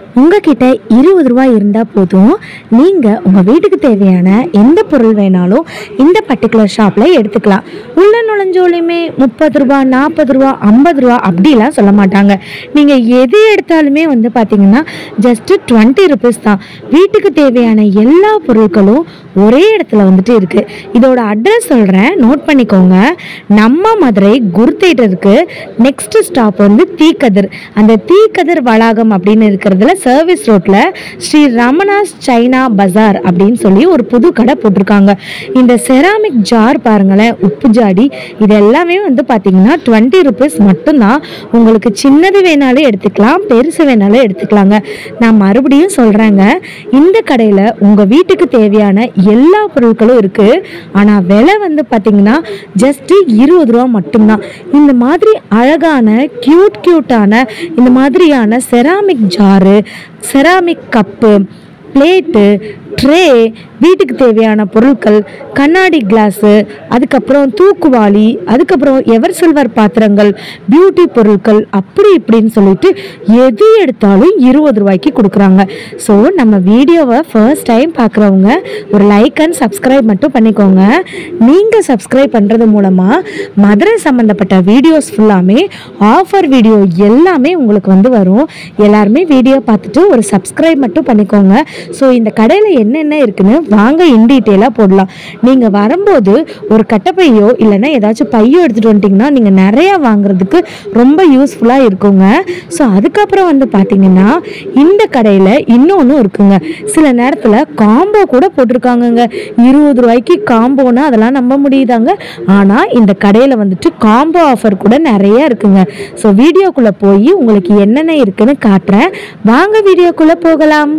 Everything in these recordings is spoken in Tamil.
உங்ககிட்ட இருபது ரூபாய் இருந்தால் போதும் நீங்கள் உங்கள் வீட்டுக்கு தேவையான எந்த பொருள் வேணாலும் இந்த பர்டிகுலர் ஷாப்பில் எடுத்துக்கலாம் உள்ள நுழைஞ்சோலையுமே முப்பது ரூபா நாற்பது ரூபா ஐம்பது ரூபா அப்படிலாம் சொல்ல மாட்டாங்க நீங்கள் எது எடுத்தாலுமே வந்து பார்த்தீங்கன்னா ஜஸ்ட்டு டுவெண்ட்டி ருபீஸ் தான் வீட்டுக்கு தேவையான எல்லா பொருட்களும் ஒரே இடத்துல வந்துட்டு இருக்குது இதோட அட்ரஸ் சொல்கிறேன் நோட் பண்ணிக்கோங்க நம்ம மதுரை குரு தேட்டருக்கு நெக்ஸ்ட் ஸ்டாப் வந்து தீக்கதிர் அந்த தீக்கதிர் வளாகம் அப்படின்னு இருக்கிறதுல சர்வீஸ் ரோட்டில் ஸ்ரீ ரமணாஸ் சைனா பஜார் அப்படின்னு சொல்லி ஒரு புது கடை போட்டிருக்காங்க இந்த செராமிக் ஜார் பாருங்களேன் உப்பு ஜாடி இது எல்லாமே வந்து பார்த்தீங்கன்னா டுவெண்ட்டி ருபீஸ் மட்டும்தான் உங்களுக்கு சின்னது வேணாலும் எடுத்துக்கலாம் பெருசு வேணாலும் எடுத்துக்கலாங்க நான் மறுபடியும் சொல்கிறேங்க இந்த கடையில் உங்கள் வீட்டுக்கு தேவையான எல்லா பொருட்களும் இருக்குது ஆனால் விலை வந்து பார்த்தீங்கன்னா ஜஸ்ட்டு இருபது ரூபா மட்டும்தான் இந்த மாதிரி அழகான க்யூட் க்யூட்டான இந்த மாதிரியான ceramic jar ceramic cup plate tray வீட்டுக்கு தேவையான பொருட்கள் கண்ணாடி கிளாஸு அதுக்கப்புறம் தூக்குவாளி அதுக்கப்புறம் எவர் சில்வர் பாத்திரங்கள் பியூட்டி பொருட்கள் அப்படி இப்படின்னு சொல்லிட்டு எது எடுத்தாலும் இருபது ரூபாய்க்கு கொடுக்குறாங்க ஸோ நம்ம வீடியோவை ஃபர்ஸ்ட் டைம் பார்க்குறவங்க ஒரு லைக் அண்ட் சப்ஸ்கிரைப் மட்டும் பண்ணிக்கோங்க நீங்கள் சப்ஸ்கிரைப் பண்ணுறது மூலமாக மதுரை சம்மந்தப்பட்ட வீடியோஸ் ஃபுல்லாமே ஆஃபர் வீடியோ எல்லாமே உங்களுக்கு வந்து வரும் எல்லாருமே வீடியோ பார்த்துட்டு ஒரு சப்ஸ்கிரைப் மட்டும் பண்ணிக்கோங்க ஸோ இந்த கடையில் என்னென்ன இருக்குன்னு வாங்க இன் டீட்டெயிலாக போடலாம் நீங்கள் வரும்போது ஒரு கட்டைப்பையோ இல்லைன்னா ஏதாச்சும் பையோ எடுத்துகிட்டு வந்துட்டிங்கன்னா நீங்கள் நிறையா வாங்குறதுக்கு ரொம்ப யூஸ்ஃபுல்லாக இருக்குங்க ஸோ அதுக்கப்புறம் வந்து பார்த்தீங்கன்னா இந்த கடையில் இன்னொன்று இருக்குங்க சில நேரத்தில் காம்போ கூட போட்டிருக்காங்கங்க இருபது ரூபாய்க்கு காம்போனா அதெல்லாம் நம்ப முடியுதாங்க ஆனால் இந்த கடையில் வந்துட்டு காம்போ ஆஃபர் கூட நிறைய இருக்குங்க ஸோ வீடியோக்குள்ளே போய் உங்களுக்கு என்னென்ன இருக்குன்னு காட்டுறேன் வாங்க வீடியோக்குள்ளே போகலாம்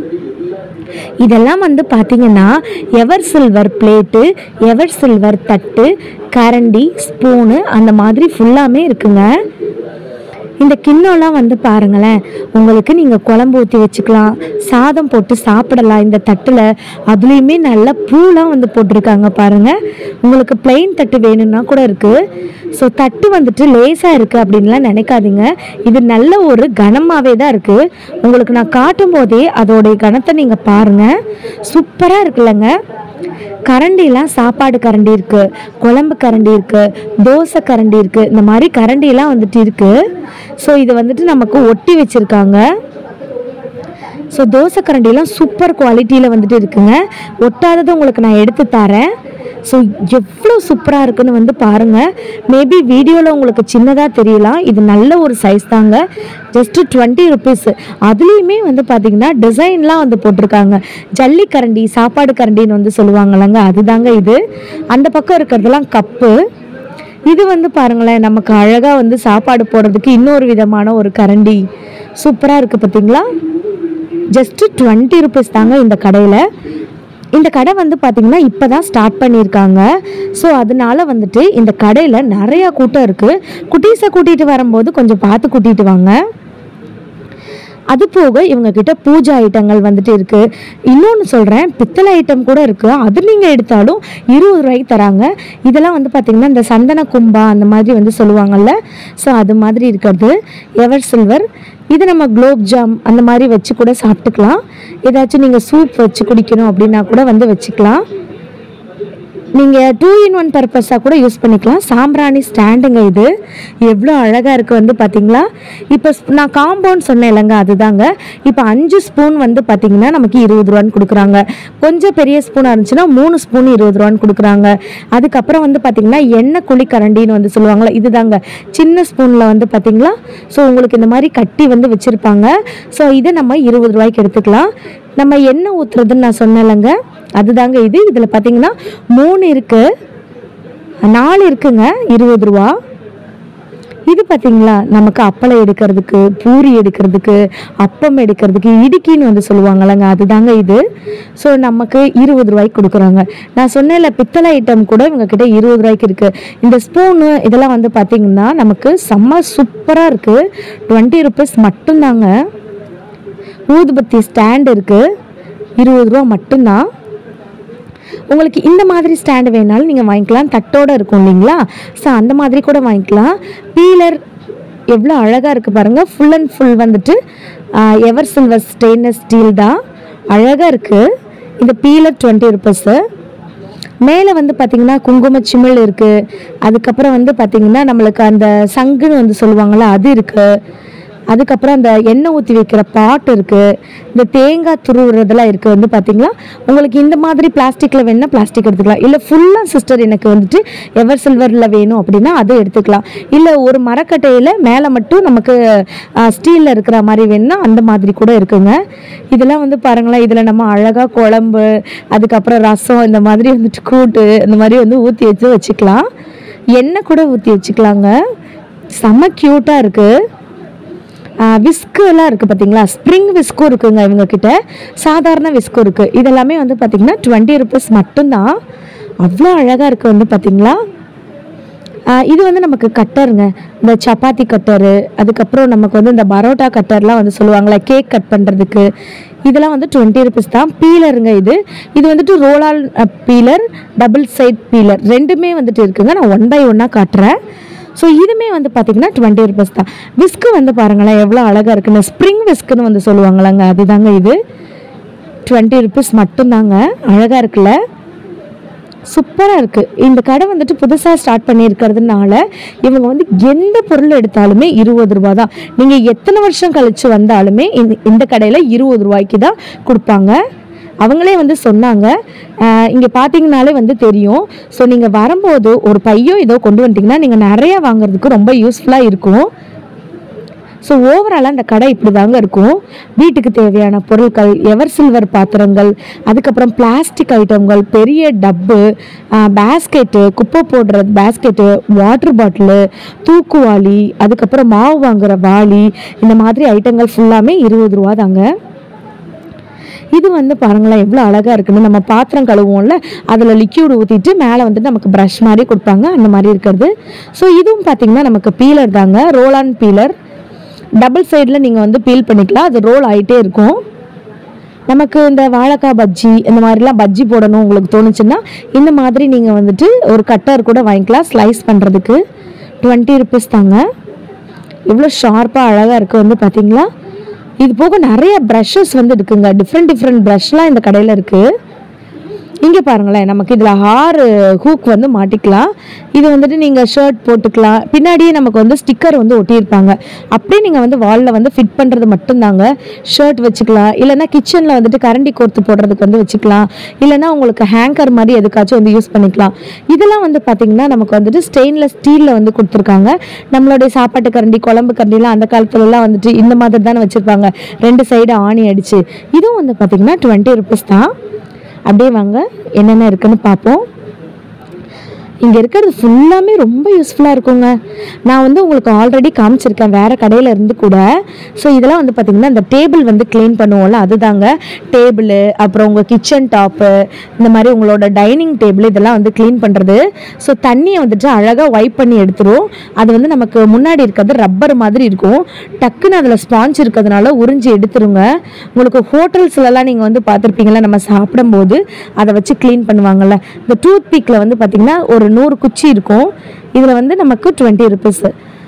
இதெல்லாம் வந்து பார்த்தீங்கன்னா ever silver plate ever silver தட்டு கரண்டி ஸ்பூனு அந்த மாதிரி ஃபுல்லாமே இருக்குங்க இந்த கிண்ணம்லாம் வந்து பாருங்களேன் உங்களுக்கு நீங்கள் குழம்பு ஊற்றி வச்சுக்கலாம் சாதம் போட்டு சாப்பிடலாம் இந்த தட்டில் அதுலேயுமே நல்ல பூலாம் வந்து போட்டிருக்காங்க பாருங்கள் உங்களுக்கு plain தட்டு வேணும்னா கூட இருக்குது ஸோ தட்டு வந்துட்டு லேசாக இருக்குது அப்படின்லாம் நினைக்காதீங்க இது நல்ல ஒரு கனமாகவே தான் இருக்குது உங்களுக்கு நான் காட்டும் போதே அதோடைய கனத்தை நீங்கள் பாருங்கள் சூப்பராக இருக்குல்லங்க கரண்டிலாம் சாப்பாடு கரண்டி இருக்கு குழம்பு கரண்டி இருக்கு தோசை கரண்டி இருக்கு இந்த மாதிரி கரண்டிலாம் வந்துட்டு இருக்கு ஸோ இது வந்துட்டு நமக்கு ஒட்டி வச்சிருக்காங்க ஸோ தோசை கரண்டிலாம் சூப்பர் குவாலிட்டியில் வந்துட்டு இருக்குங்க ஒட்டாததை உங்களுக்கு நான் எடுத்து தரேன் ஸோ எவ்வளோ சூப்பராக இருக்குன்னு வந்து பாருங்கள் மேபி வீடியோவில் உங்களுக்கு சின்னதாக தெரியலாம் இது நல்ல ஒரு சைஸ் தாங்க ஜஸ்ட்டு டுவெண்ட்டி ருபீஸ் அதுலேயுமே வந்து பார்த்தீங்கன்னா டிசைன்லாம் வந்து போட்டிருக்காங்க ஜல்லி கரண்டி சாப்பாடு கரண்டின்னு வந்து சொல்லுவாங்கல்லங்க அதுதாங்க இது அந்த பக்கம் இருக்கிறதெல்லாம் கப்பு இது வந்து பாருங்களேன் நமக்கு அழகாக வந்து சாப்பாடு போடுறதுக்கு இன்னொரு விதமான ஒரு கரண்டி சூப்பராக இருக்குது பார்த்தீங்களா ஜஸ்ட்டு டுவெண்ட்டி ருபீஸ் தாங்க இந்த கடையில் இந்த கடை வந்து பார்த்திங்கன்னா இப்போ தான் ஸ்டார்ட் பண்ணியிருக்காங்க ஸோ அதனால வந்துட்டு இந்த கடையில் நிறையா கூட்டம் இருக்குது குட்டீஸை கூட்டிகிட்டு வரும்போது கொஞ்சம் பார்த்து கூட்டிகிட்டு வாங்க அது போக இவங்க கிட்ட பூஜை ஐட்டங்கள் வந்துட்டு இருக்கு இன்னொன்று சொல்கிறேன் பித்தளை ஐட்டம் கூட இருக்கு அது நீங்கள் எடுத்தாலும் இருபது ரூபாய்க்கு தராங்க இதெல்லாம் வந்து பார்த்தீங்கன்னா இந்த சந்தன கும்பா அந்த மாதிரி வந்து சொல்லுவாங்கல்ல ஸோ அது மாதிரி இருக்கிறது எவர் சில்வர் இது நம்ம குலோப் ஜாம் அந்த மாதிரி வச்சு கூட சாப்பிட்டுக்கலாம் ஏதாச்சும் நீங்கள் சூப் வச்சு குடிக்கணும் அப்படின்னா கூட வந்து வச்சுக்கலாம் நீங்கள் டூ இன் ஒன் பர்பஸாக கூட யூஸ் பண்ணிக்கலாம் சாம்பிராணி ஸ்டாண்டுங்க இது எவ்வளோ அழகாக இருக்குது வந்து பார்த்தீங்களா இப்போ நான் காம்பவுண்ட் சொன்னேன் இல்லைங்க அதுதாங்க இப்போ அஞ்சு ஸ்பூன் வந்து பார்த்தீங்கன்னா நமக்கு இருபது ரூபான்னு கொடுக்குறாங்க கொஞ்சம் பெரிய ஸ்பூனாக இருந்துச்சுன்னா மூணு ஸ்பூன் இருபது ரூபான்னு கொடுக்குறாங்க அதுக்கப்புறம் வந்து பார்த்தீங்கன்னா எண்ணெய் குழி கரண்டின்னு வந்து சொல்லுவாங்களா இதுதாங்க சின்ன ஸ்பூனில் வந்து பார்த்தீங்களா ஸோ உங்களுக்கு இந்த மாதிரி கட்டி வந்து வச்சுருப்பாங்க ஸோ இதை நம்ம இருபது ரூபாய்க்கு எடுத்துக்கலாம் நம்ம எண்ணெய் ஊற்றுறதுன்னு நான் சொன்னேன்லங்க அதுதாங்க இது இதில் பார்த்தீங்கன்னா மூணு இருக்குது நாலு இருக்குங்க இருபது ரூபா இது பார்த்தீங்களா நமக்கு அப்பளம் எடுக்கிறதுக்கு பூரி எடுக்கிறதுக்கு அப்பம் எடுக்கிறதுக்கு இடுக்கின்னு வந்து சொல்லுவாங்கல்லங்க அதுதாங்க இது ஸோ நமக்கு இருபது ரூபாய்க்கு கொடுக்குறாங்க நான் சொன்னேன்ல பித்தளை ஐட்டம் கூட இவங்க கிட்ட இருபது ரூபாய்க்கு இருக்குது இந்த ஸ்பூனு இதெல்லாம் வந்து பார்த்தீங்கன்னா நமக்கு செம்ம சூப்பராக இருக்குது டுவெண்ட்டி ருபீஸ் மட்டும்தாங்க ஊதுபத்தி ஸ்டாண்ட் இருக்குது இருபது ரூபா மட்டும்தான் உங்களுக்கு இந்த மாதிரி ஸ்டாண்டு வேணாலும் நீங்கள் வாங்கிக்கலாம் தட்டோட இருக்கும் இல்லைங்களா ஸோ அந்த மாதிரி கூட வாங்கிக்கலாம் பீலர் எவ்வளோ அழகாக இருக்குது பாருங்கள் ஃபுல் அண்ட் ஃபுல் வந்துட்டு எவர் சில்வர் ஸ்டெயின்லெஸ் ஸ்டீல் தான் அழகாக இருக்குது இந்த பீலர் டுவெண்ட்டி ருபீஸு மேலே வந்து பார்த்திங்கன்னா குங்கும சிமிழ் இருக்குது அதுக்கப்புறம் வந்து பார்த்திங்கன்னா நம்மளுக்கு அந்த சங்குன்னு வந்து சொல்லுவாங்கள்ல அது இருக்குது அதுக்கப்புறம் அந்த எண்ணெய் ஊற்றி வைக்கிற பாட் இருக்குது இந்த தேங்காய் துருவுறதெல்லாம் இருக்குது வந்து பார்த்திங்களா உங்களுக்கு இந்த மாதிரி பிளாஸ்டிக்கில் வேணும்னா பிளாஸ்டிக் எடுத்துக்கலாம் இல்லை ஃபுல்லாக சிஸ்டர் எனக்கு வந்துட்டு எவர் சில்வரில் வேணும் அப்படின்னா அதை எடுத்துக்கலாம் இல்லை ஒரு மரக்கட்டையில் மேலே மட்டும் நமக்கு ஸ்டீலில் இருக்கிற மாதிரி வேணும்னா அந்த மாதிரி கூட இருக்குங்க இதெல்லாம் வந்து பாருங்களேன் இதில் நம்ம அழகாக குழம்பு அதுக்கப்புறம் ரசம் இந்த மாதிரி வந்துட்டு கூட்டு இந்த மாதிரி வந்து ஊற்றி வச்சு வச்சுக்கலாம் எண்ணெய் கூட ஊற்றி வச்சுக்கலாங்க செம்ம க்யூட்டாக இருக்குது விஸ்கு எல்லாம் இருக்குது பார்த்தீங்களா ஸ்ப்ரிங் விஸ்கும் இருக்குங்க இவங்க கிட்ட சாதாரண விஸ்கும் இருக்குது இதெல்லாமே வந்து பார்த்தீங்கன்னா டுவெண்ட்டி ருபீஸ் மட்டும்தான் அவ்வளோ அழகாக இருக்குது வந்து பார்த்தீங்களா ஆஹ் இது வந்து நமக்கு கட்டருங்க இந்த சப்பாத்தி கட்டரு அதுக்கப்புறம் நமக்கு வந்து இந்த பரோட்டா கட்டர்லாம் வந்து சொல்லுவாங்களே கேக் கட் பண்ணுறதுக்கு இதெல்லாம் வந்து டுவெண்ட்டி ருபீஸ் தான் பீலருங்க இது இது வந்துட்டு ரோலால் பீலர் டபுள் சைட் பீலர் ரெண்டுமே வந்துட்டு இருக்குங்க நான் ஒன் பை ஒன்னாக காட்டுறேன் ஸோ இதுமே வந்து பார்த்தீங்கன்னா டுவெண்ட்டி ருபீஸ் தான் விஸ்கு வந்து பாருங்களேன் எவ்வளோ அழகாக இருக்குன்னு ஸ்ப்ரிங் விஸ்க்குன்னு வந்து சொல்லுவாங்களாங்க அதுதாங்க இது டுவெண்ட்டி ருபீஸ் மட்டும்தாங்க அழகாக இருக்குல்ல சூப்பராக இருக்குது இந்த கடை வந்துட்டு புதுசாக ஸ்டார்ட் பண்ணியிருக்கிறதுனால இவங்க வந்து எந்த பொருள் எடுத்தாலுமே இருபது ரூபா தான் நீங்கள் எத்தனை வருஷம் கழித்து வந்தாலுமே இந்த இந்த கடையில் இருபது ரூபாய்க்கு தான் கொடுப்பாங்க அவங்களே வந்து சொன்னாங்க இங்கே பார்த்தீங்கனாலே வந்து தெரியும் ஸோ நீங்கள் வரும்போது ஒரு பையோ ஏதோ கொண்டு வந்துட்டிங்கன்னா நீங்கள் நிறையா வாங்குறதுக்கு ரொம்ப யூஸ்ஃபுல்லாக இருக்கும் ஸோ ஓவராலாக அந்த கடை இப்படி தாங்க இருக்கும் வீட்டுக்கு தேவையான பொருட்கள் எவர் சில்வர் பாத்திரங்கள் அதுக்கப்புறம் பிளாஸ்டிக் ஐட்டங்கள் பெரிய டப்பு பேஸ்கெட்டு குப்பை போடுற பேஸ்கெட்டு வாட்டர் பாட்டிலு தூக்குவாளி அதுக்கப்புறம் மாவு வாங்குற வாளி இந்த மாதிரி ஐட்டங்கள் ஃபுல்லாமே இருபது ரூபா தாங்க இது வந்து பாருங்களேன் எவ்வளோ அழகாக இருக்குன்னு நம்ம பாத்திரம் கழுவுவோம்ல அதில் லிக்யூட் ஊற்றிட்டு மேலே வந்துட்டு நமக்கு ப்ரஷ் மாதிரி கொடுப்பாங்க அந்த மாதிரி இருக்கிறது ஸோ இதுவும் பார்த்தீங்கன்னா நமக்கு பீலர் தாங்க ரோல் ஆன் பீலர் டபுள் சைடில் நீங்கள் வந்து பீல் பண்ணிக்கலாம் அது ரோல் ஆகிட்டே இருக்கும் நமக்கு இந்த வாழைக்காய் பஜ்ஜி இந்த மாதிரிலாம் பஜ்ஜி போடணும் உங்களுக்கு தோணுச்சுன்னா இந்த மாதிரி நீங்கள் வந்துட்டு ஒரு கட்டர் கூட வாங்கிக்கலாம் ஸ்லைஸ் பண்ணுறதுக்கு டுவெண்ட்டி ருபீஸ் தாங்க எவ்வளோ ஷார்ப்பாக அழகாக இருக்குது வந்து பார்த்தீங்களா இது போக நிறைய ப்ரஷஸ் வந்து இருக்குங்க டிஃப்ரெண்ட் டிஃப்ரெண்ட் ப்ரஷ்லாம் இந்த கடையில் இருக்குது இங்கே பாருங்களேன் நமக்கு இதில் ஆறு ஹூக் வந்து மாட்டிக்கலாம் இது வந்துட்டு நீங்கள் ஷர்ட் போட்டுக்கலாம் பின்னாடியே நமக்கு வந்து ஸ்டிக்கர் வந்து ஒட்டியிருப்பாங்க அப்படியே நீங்கள் வந்து வாலில் வந்து ஃபிட் பண்ணுறது மட்டும்தாங்க ஷர்ட் வச்சுக்கலாம் இல்லைன்னா கிச்சனில் வந்துட்டு கரண்டி கோர்த்து போடுறதுக்கு வந்து வச்சுக்கலாம் இல்லைன்னா உங்களுக்கு ஹேங்கர் மாதிரி எதுக்காச்சும் வந்து யூஸ் பண்ணிக்கலாம் இதெல்லாம் வந்து பார்த்திங்கன்னா நமக்கு வந்துட்டு ஸ்டெயின்லெஸ் ஸ்டீலில் வந்து கொடுத்துருக்காங்க நம்மளுடைய சாப்பாட்டு கரண்டி குழம்பு கரண்டிலாம் அந்த காலத்துலலாம் வந்துட்டு இந்த மாதிரி தானே வச்சுருப்பாங்க ரெண்டு சைடு ஆணி அடிச்சு இதுவும் வந்து பார்த்திங்கன்னா டுவெண்ட்டி ருபீஸ் தான் அப்படியே வாங்க என்னென்ன இருக்குன்னு பார்ப்போம் இங்கே இருக்கிறது ஃபுல்லாமே ரொம்ப யூஸ்ஃபுல்லாக இருக்குங்க நான் வந்து உங்களுக்கு ஆல்ரெடி காமிச்சிருக்கேன் வேறு கடையில் இருந்து கூட ஸோ இதெல்லாம் வந்து பார்த்திங்கன்னா இந்த டேபிள் வந்து க்ளீன் பண்ணுவோம்ல அதுதாங்க டேபிள் அப்புறம் உங்கள் கிச்சன் டாப்பு இந்த மாதிரி உங்களோட டைனிங் டேபிள் இதெல்லாம் வந்து க்ளீன் பண்ணுறது ஸோ தண்ணியை வந்துட்டு அழகாக வைப் பண்ணி எடுத்துரும் அது வந்து நமக்கு முன்னாடி இருக்கிறது ரப்பர் மாதிரி இருக்கும் டக்குன்னு அதில் ஸ்பாஞ்ச் இருக்கிறதுனால உறிஞ்சி எடுத்துருங்க உங்களுக்கு ஹோட்டல்ஸ்லலாம் நீங்கள் வந்து பார்த்துருப்பீங்களா நம்ம சாப்பிடும்போது அதை வச்சு க்ளீன் பண்ணுவாங்கல்ல இந்த டூத் பிக்கில் வந்து பார்த்திங்கன்னா ஒரு நூறு குச்சி இருக்கும் இதில் வந்து நமக்கு டுவெண்ட்டி ருபீஸு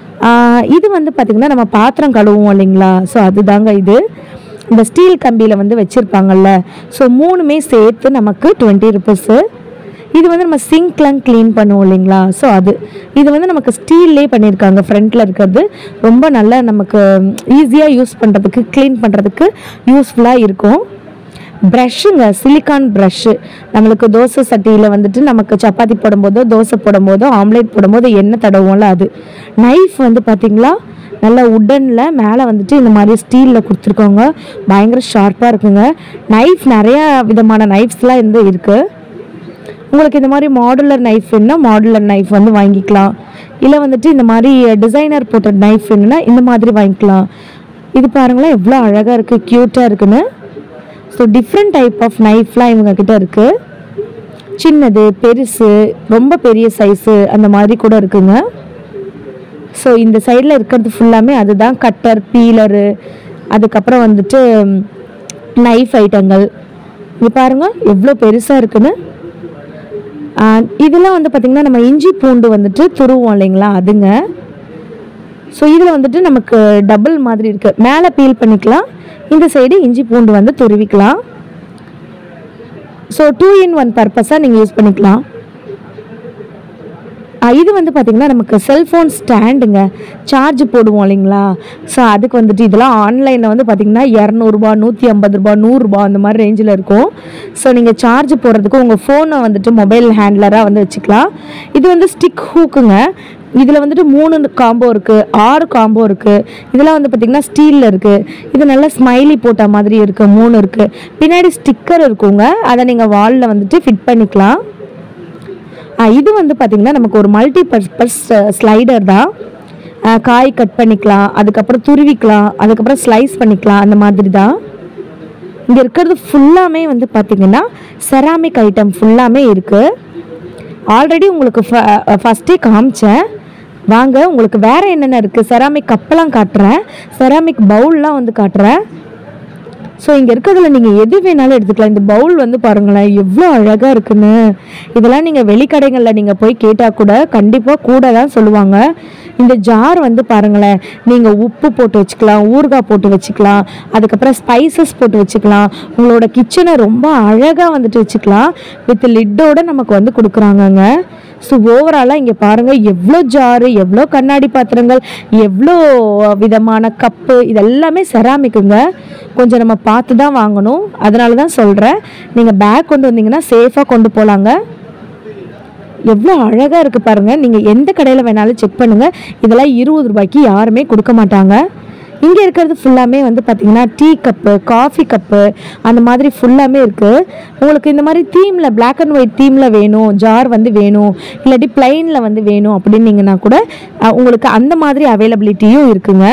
இது வந்து பார்த்திங்கன்னா நம்ம பாத்திரம் கழுவுவோம் இல்லைங்களா ஸோ அதுதாங்க இது இந்த ஸ்டீல் கம்பியில் வந்து வச்சுருப்பாங்கல்ல ஸோ மூணுமே சேர்த்து நமக்கு டுவெண்ட்டி ருபீஸு இது வந்து நம்ம சிங்க்லாம் க்ளீன் பண்ணுவோம் இல்லைங்களா ஸோ அது இது வந்து நமக்கு ஸ்டீல்லே பண்ணியிருக்காங்க ஃப்ரண்ட்டில் இருக்கிறது ரொம்ப நல்லா நமக்கு ஈஸியாக யூஸ் பண்ணுறதுக்கு க்ளீன் பண்ணுறதுக்கு யூஸ்ஃபுல்லாக இருக்கும் ப்ரஷ்ஷுங்க சிலிக்கான் ப்ரஷ்ஷு நம்மளுக்கு தோசை சட்டியில் வந்துட்டு நமக்கு சப்பாத்தி போடும்போதோ தோசை போடும்போதோ ஆம்லேட் போடும்போது எண்ணெய் தடவும்ல அது நைஃப் வந்து பார்த்திங்களா நல்லா உட்டனில் மேலே வந்துட்டு இந்த மாதிரி ஸ்டீலில் கொடுத்துருக்காங்க பயங்கர ஷார்ப்பாக இருக்குங்க நைஃப் நிறையா விதமான நைஃப்ஸ்லாம் இருந்து இருக்குது உங்களுக்கு இந்த மாதிரி மாடுலர் நைஃப் வேணும்னா மாடுலர் நைஃப் வந்து வாங்கிக்கலாம் இல்லை வந்துட்டு இந்த மாதிரி டிசைனர் போட்ட நைஃப் வேணும்னா இந்த மாதிரி வாங்கிக்கலாம் இது பாருங்களேன் எவ்வளோ அழகாக இருக்குது க்யூட்டாக இருக்குன்னு ஸோ டிஃப்ரெண்ட் டைப் ஆஃப் நைஃப்லாம் இவங்க கிட்ட இருக்குது சின்னது பெருசு ரொம்ப பெரிய சைஸு அந்த மாதிரி கூட இருக்குங்க ஸோ இந்த சைடில் இருக்கிறது ஃபுல்லாமே அதுதான் கட்டர் பீலரு அதுக்கப்புறம் வந்துட்டு நைஃப் ஐட்டங்கள் இது பாருங்க எவ்வளோ பெருசாக இருக்குன்னு ஆஹ் இதெல்லாம் வந்து பார்த்திங்கன்னா நம்ம இஞ்சி பூண்டு வந்துட்டு துருவோம் இல்லைங்களா அதுங்க ஸோ இதில் வந்துட்டு நமக்கு டபுள் மாதிரி இருக்குது மேலே பீல் பண்ணிக்கலாம் இந்த சைடு இஞ்சி பூண்டு வந்து துருவிக்கலாம் ஸோ டூ இன் ஒன் பர்பஸாக நீங்கள் யூஸ் பண்ணிக்கலாம் ஆ, இது வந்து பார்த்திங்கன்னா நமக்கு செல்ஃபோன் ஸ்டாண்டுங்க சார்ஜ் போடுவோம் இல்லைங்களா ஸோ அதுக்கு வந்துட்டு இதெல்லாம் ஆன்லைனில் வந்து பார்த்திங்கன்னா இரநூறுபா நூற்றி ஐம்பது ரூபா நூறுரூபா அந்த மாதிரி ரேஞ்சில் இருக்கும் ஸோ நீங்கள் சார்ஜ் போடுறதுக்கு உங்கள் ஃபோனை வந்துட்டு மொபைல் ஹேண்ட்லராக வந்து வச்சுக்கலாம் இது வந்து ஸ்டிக் ஹூக்குங்க இதில் வந்துட்டு மூணு காம்போ இருக்குது ஆறு காம்போ இருக்குது இதெல்லாம் வந்து பார்த்திங்கன்னா ஸ்டீலில் இருக்குது இது நல்லா ஸ்மைலி போட்ட மாதிரி இருக்குது மூணு இருக்குது பின்னாடி ஸ்டிக்கர் இருக்குங்க அதை நீங்கள் வாலில் வந்துட்டு ஃபிட் பண்ணிக்கலாம் ஆ, இது வந்து பார்த்திங்கன்னா நமக்கு ஒரு மல்டி பர்பஸ் ஸ்லைடர் தான் ஆ, காய் கட் பண்ணிக்கலாம் அதுக்கப்புறம் துருவிக்கலாம் அதுக்கப்புறம் ஸ்லைஸ் பண்ணிக்கலாம் அந்த மாதிரி தான் இங்கே இருக்கிறது ஃபுல்லாமே வந்து பார்த்திங்கன்னா செராமிக் ஐட்டம் ஃபுல்லாமே இருக்குது ஆல்ரெடி உங்களுக்கு ஃபஸ்ட்டே காமிச்சேன் வாங்க உங்களுக்கு வேறு என்னென்ன இருக்குது செராமிக் கப்பெல்லாம் காட்டுறேன் செராமிக் பவுல்லாம் வந்து காட்டுறேன் ஸோ இங்கே இருக்கிறதுல நீங்கள் எது வேணாலும் எடுத்துக்கலாம் இந்த பவுல் வந்து பாருங்களேன் எவ்வளோ அழகாக இருக்குன்னு இதெல்லாம் நீங்கள் வெளிக்கடைகளில் நீங்கள் போய் கேட்டால் கூட கண்டிப்பாக கூட தான் சொல்லுவாங்க இந்த ஜார் வந்து பாருங்களேன் நீங்கள் உப்பு போட்டு வச்சுக்கலாம் ஊறுகாய் போட்டு வச்சுக்கலாம் அதுக்கப்புறம் ஸ்பைசஸ் போட்டு வச்சுக்கலாம் உங்களோட கிச்சனை ரொம்ப அழகாக வந்துட்டு வச்சுக்கலாம் வித் லிட்டோட நமக்கு வந்து கொடுக்குறாங்கங்க ஸோ ஓவராலாக இங்கே பாருங்கள் எவ்வளோ ஜாரு எவ்வளோ கண்ணாடி பாத்திரங்கள் எவ்வளோ விதமான கப்பு இதெல்லாமே செராமிக்குங்க கொஞ்சம் நம்ம பார்த்து தான் வாங்கணும் அதனால தான் சொல்கிறேன் நீங்கள் பேக் கொண்டு வந்தீங்கன்னா சேஃபாக கொண்டு போகலாங்க எவ்வளோ அழகாக இருக்குது பாருங்கள் நீங்கள் எந்த கடையில் வேணாலும் செக் பண்ணுங்கள் இதெல்லாம் இருபது ரூபாய்க்கு யாருமே கொடுக்க மாட்டாங்க இங்கே இருக்கிறது ஃபுல்லாமே வந்து பார்த்திங்கன்னா டீ கப்பு காஃபி கப்பு அந்த மாதிரி ஃபுல்லாமே இருக்குது உங்களுக்கு இந்த மாதிரி தீமில் Black அண்ட் ஒயிட் தீமில் வேணும் ஜார் வந்து வேணும் இல்லாட்டி பிளைனில் வந்து வேணும் அப்படின்னீங்கன்னா கூட அஹ், உங்களுக்கு அந்த மாதிரி அவைலபிலிட்டியும் இருக்குங்க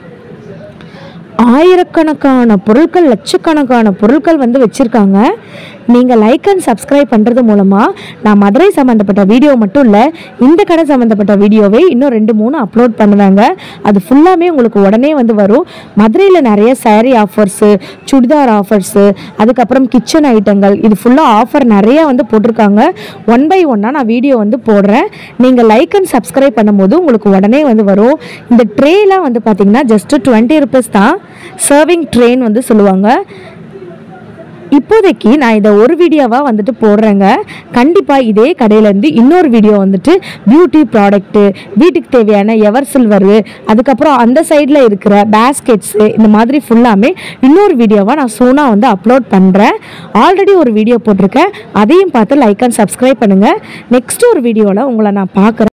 ஆயிரக்கணக்கான பொருட்கள் லட்சக்கணக்கான பொருட்கள் வந்து வச்சுருக்காங்க நீங்கள் லைக் அண்ட் சப்ஸ்கிரைப் பண்ணுறது மூலமாக நான் மதுரை சம்மந்தப்பட்ட வீடியோ மட்டும் இல்லை இந்த கடை சம்மந்தப்பட்ட வீடியோவே இன்னும் ரெண்டு மூணு அப்லோட் பண்ணுவாங்க அது ஃபுல்லாமே உங்களுக்கு உடனே வந்து வரும் மதுரையில் நிறைய saree ஆஃபர்ஸு சுடிதார் ஆஃபர்ஸு அதுக்கப்புறம் கிச்சன் ஐட்டங்கள் இது ஃபுல்லாக ஆஃபர் நிறைய வந்து போட்டிருக்காங்க ஒன் பை ஒன்னாக நான் வீடியோ வந்து போடுறேன் நீங்கள் லைக் அண்ட் சப்ஸ்கிரைப் பண்ணும்போது உங்களுக்கு உடனே வந்து வரும் இந்த ட்ரேலாம் வந்து பார்த்தீங்கன்னா ஜஸ்ட்டு டுவெண்ட்டி ருபீஸ் தான் சர்விங் ட்ரேன் வந்து சொல்லுவாங்க இப்போதைக்கு நான் இதை ஒரு வீடியோவாக வந்துட்டு போடுறேங்க கண்டிப்பாக இதே கடையிலேருந்து இன்னொரு வீடியோ வந்துட்டு பியூட்டி ப்ராடக்ட்டு வீட்டுக்கு தேவையான எவர் சில்வரு அதுக்கப்புறம் அந்த சைடில் இருக்கிற பேஸ்கெட்ஸு இந்த மாதிரி ஃபுல்லாமே இன்னொரு வீடியோவாக நான் சோனா வந்து அப்லோட் பண்ணுறேன் ஆல்ரெடி ஒரு வீடியோ போட்டிருக்கேன் அதையும் பார்த்து லைக் அண்ட் சப்ஸ்கிரைப் பண்ணுங்கள் நெக்ஸ்ட் ஒரு வீடியோவில் உங்களை நான் பார்க்குறேன்